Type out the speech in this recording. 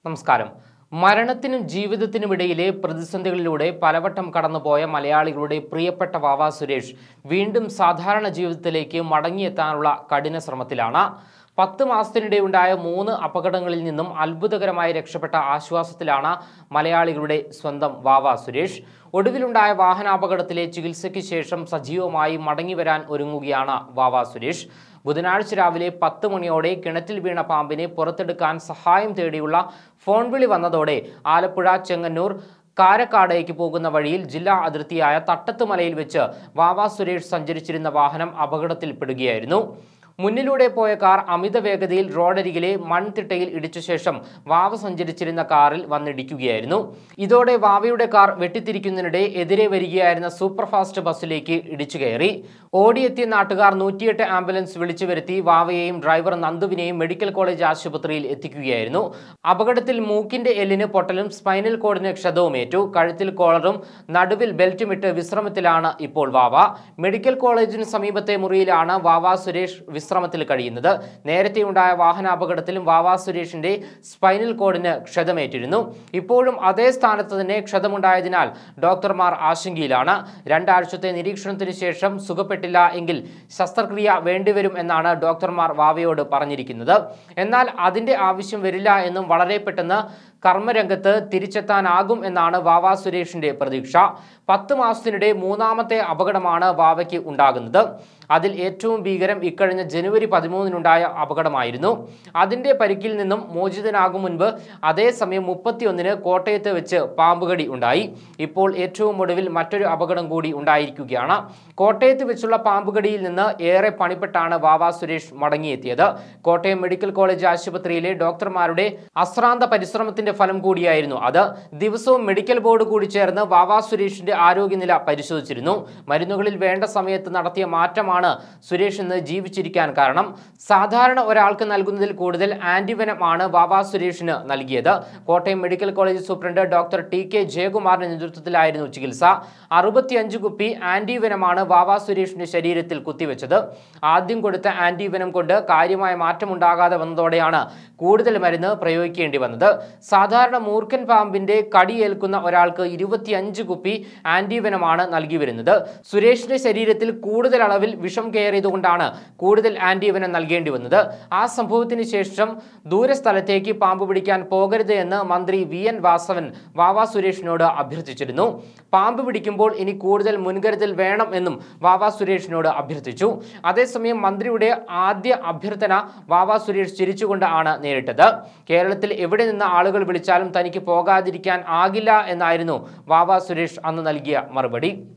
നമസ്കാരം മരണത്തിനും ജീവിതത്തിനുമിടയിലെ പ്രതിസന്ധികളിലൂടെ പലവട്ടം കടന്നുപോയ മലയാളികളുടെ പ്രിയപ്പെട്ട വാവ സുരേഷ് വീണ്ടും സാധാരണ ജീവിതത്തിലേക്ക് മടങ്ങിയെത്താനുള്ള കഠിന ശ്രമത്തിലാണ് പത്ത് മാസത്തിനിടെ ഉണ്ടായ മൂന്ന് അപകടങ്ങളിൽ നിന്നും അത്ഭുതകരമായി രക്ഷപ്പെട്ട ആശ്വാസത്തിലാണ് മലയാളികളുടെ സ്വന്തം വാവ സുരേഷ് ഒടുവിലുണ്ടായ വാഹനാപകടത്തിലെ ചികിത്സയ്ക്ക് ശേഷം സജീവമായി മടങ്ങിവരാൻ ഒരുങ്ങുകയാണ് വാവ സുരേഷ് ബുധനാഴ്ച രാവിലെ പത്ത് മണിയോടെ കിണറ്റിൽ വീണ പാമ്പിനെ പുറത്തെടുക്കാൻ സഹായം തേടിയുള്ള ഫോൺ വിളി വന്നതോടെ ആലപ്പുഴ ചെങ്ങന്നൂർ കാരക്കാടേക്ക് പോകുന്ന വഴിയിൽ ജില്ലാ അതിർത്തിയായ തട്ടത്തുമലയിൽ വെച്ച് വാവ സുരേഷ് സഞ്ചരിച്ചിരുന്ന വാഹനം അപകടത്തിൽപ്പെടുകയായിരുന്നു മുന്നിലൂടെ പോയ കാർ അമിത വേഗതയിൽ റോഡരികിലെ മൺതിട്ടയിൽ ഇടിച്ച ശേഷം വാവ സഞ്ചരിച്ചിരുന്ന കാറിൽ വന്നിടിക്കുകയായിരുന്നു ഇതോടെ വാവയുടെ കാർ വെട്ടിത്തിരിക്കുന്നതിനിടെ എതിരെ വരികയായിരുന്ന സൂപ്പർ ഫാസ്റ്റ് ബസ്സിലേക്ക് ഇടിച്ചു കയറി ഓടിയെത്തിയ നാട്ടുകാർ നൂറ്റിയെട്ട് ആംബുലൻസ് വിളിച്ചു വരുത്തി വാവയെയും ഡ്രൈവർ നന്ദുവിനെയും മെഡിക്കൽ കോളേജ് ആശുപത്രിയിൽ എത്തിക്കുകയായിരുന്നു അപകടത്തിൽ മൂക്കിന്റെ എല്ലിന് പൊട്ടലും സ്പൈനൽ കോഡിന് ക്ഷതവുമേറ്റു കഴുത്തിൽ കോളറും നടുവിൽ ബെൽറ്റുമിട്ട് വിശ്രമത്തിലാണ് ഇപ്പോൾ വാവ മെഡിക്കൽ കോളേജിന് സമീപത്തെ മുറിയിലാണ് വാവ സുരേഷ് വിശ്രമത്തിൽ കഴിയുന്നത് നേരത്തെ ഉണ്ടായ വാഹനാപകടത്തിലും വാവ സുരേഷിന്റെ സ്പൈനൽ കോഡിന് ക്ഷതമേറ്റിരുന്നു ഇപ്പോഴും അതേ സ്ഥാനത്ത് തന്നെ ക്ഷതമുണ്ടായതിനാൽ ഡോക്ടർമാർ ആശങ്കയിലാണ് രണ്ടാഴ്ചത്തെ നിരീക്ഷണത്തിന് ശേഷം സുഖപ്പെട്ടില്ല എങ്കിൽ ശസ്ത്രക്രിയ വേണ്ടിവരും എന്നാണ് ഡോക്ടർമാർ വാവയോട് പറഞ്ഞിരിക്കുന്നത് എന്നാൽ അതിന്റെ ആവശ്യം വരില്ല എന്നും വളരെ പെട്ടെന്ന് കർമ്മരംഗത്ത് തിരിച്ചെത്താനാകും എന്നാണ് വാവ സുരേഷിന്റെ പ്രതീക്ഷ പത്ത് മാസത്തിനിടെ മൂന്നാമത്തെ അപകടമാണ് വാവയ്ക്ക് ഉണ്ടാകുന്നത് അതിൽ ഏറ്റവും ഭീകരം ഇക്കഴിഞ്ഞ ജനുവരി പതിമൂന്നിനുണ്ടായ അപകടമായിരുന്നു അതിന്റെ പരിക്കിൽ നിന്നും മോചിതനാകും മുൻപ് അതേസമയം മുപ്പത്തിയൊന്നിന് കോട്ടയത്ത് വെച്ച് പാമ്പുകടി ഉണ്ടായി ഇപ്പോൾ ഏറ്റവും ഒടുവിൽ മറ്റൊരു അപകടം കൂടി ഉണ്ടായിരിക്കുകയാണ് കോട്ടയത്ത് വെച്ചുള്ള പാമ്പുകടിയിൽ നിന്ന് ഏറെ പണിപ്പെട്ടാണ് വാവ സുരേഷ് മടങ്ങിയെത്തിയത് കോട്ടയം മെഡിക്കൽ കോളേജ് ആശുപത്രിയിലെ ഡോക്ടർമാരുടെ അശ്രാന്ത പരിശ്രമത്തിന്റെ ഫലം കൂടിയായിരുന്നു അത് ദിവസവും മെഡിക്കൽ ബോർഡ് കൂടി ചേർന്ന് വാവ സുരേഷിന്റെ ആരോഗ്യനില പരിശോധിച്ചിരുന്നു മരുന്നുകളിൽ വേണ്ട സമയത്ത് നടത്തിയ മാറ്റമാണ് സുരേഷ് ഇന്ന് ജീവിച്ചിരിക്കാൻ കാരണം സാധാരണ ഒരാൾക്ക് നൽകുന്നതിൽ കൂടുതൽ ആന്റിവനം ആണ് വാവ സുരേഷിന് നൽകിയത് Kottayam medical college superintendent doctor T K ജയകുമാറിന്റെ നേതൃത്വത്തിലായിരുന്നു ചികിത്സ അറുപത്തിയഞ്ച് കുപ്പി ആന്റിവനമാണ് വാവ സുരേഷിന്റെ ശരീരത്തിൽ കുത്തിവെച്ചത് ആദ്യം കൊടുത്ത ആന്റിവനം കൊണ്ട് കാര്യമായ മാറ്റമുണ്ടാകാതെ വന്നതോടെയാണ് കൂടുതൽ മരുന്ന് പ്രയോഗിക്കേണ്ടി വന്നത് സാധാരണ മൂർഖൻ പാമ്പിന്റെ കടിയേൽക്കുന്ന ഒരാൾക്ക് ഇരുപത്തിയഞ്ച് കുപ്പി ആന്റിവനമാണ് നൽകി വരുന്നത് സുരേഷിന്റെ ശരീരത്തിൽ കൂടുതൽ അളവിൽ വിഷം കയറിയതുകൊണ്ടാണ് കൂടുതൽ ആന്റിവനം നൽകേണ്ടി വന്നത് ആ സംഭവത്തിന് ശേഷം ദൂരസ്ഥലത്തേക്ക് പാമ്പ് പിടിക്കാൻ പോകരുത് എന്ന് മന്ത്രി വി എൻ വാസവൻ വാവ സുരേഷിനോട് അഭ്യർത്ഥിച്ചിരുന്നു പാമ്പ് പിടിക്കുമ്പോൾ ഇനി കൂടുതൽ മുൻകരുതൽ വേണം എന്നും വാവ സുരേഷിനോട് അഭ്യർത്ഥിച്ചു അതേസമയം മന്ത്രിയുടെ ആദ്യ അഭ്യർത്ഥന വാവ സുരേഷ് ചിരിച്ചുകൊണ്ട് ആണ് നേരിട്ടത് കേരളത്തിൽ എവിടെ നിന്ന് ആളുകൾ വിളിച്ചാലും തനിക്ക് പോകാതിരിക്കാൻ ആകില്ല എന്നായിരുന്നു വാവ സുരേഷ് അന്ന് നൽകിയ മറുപടി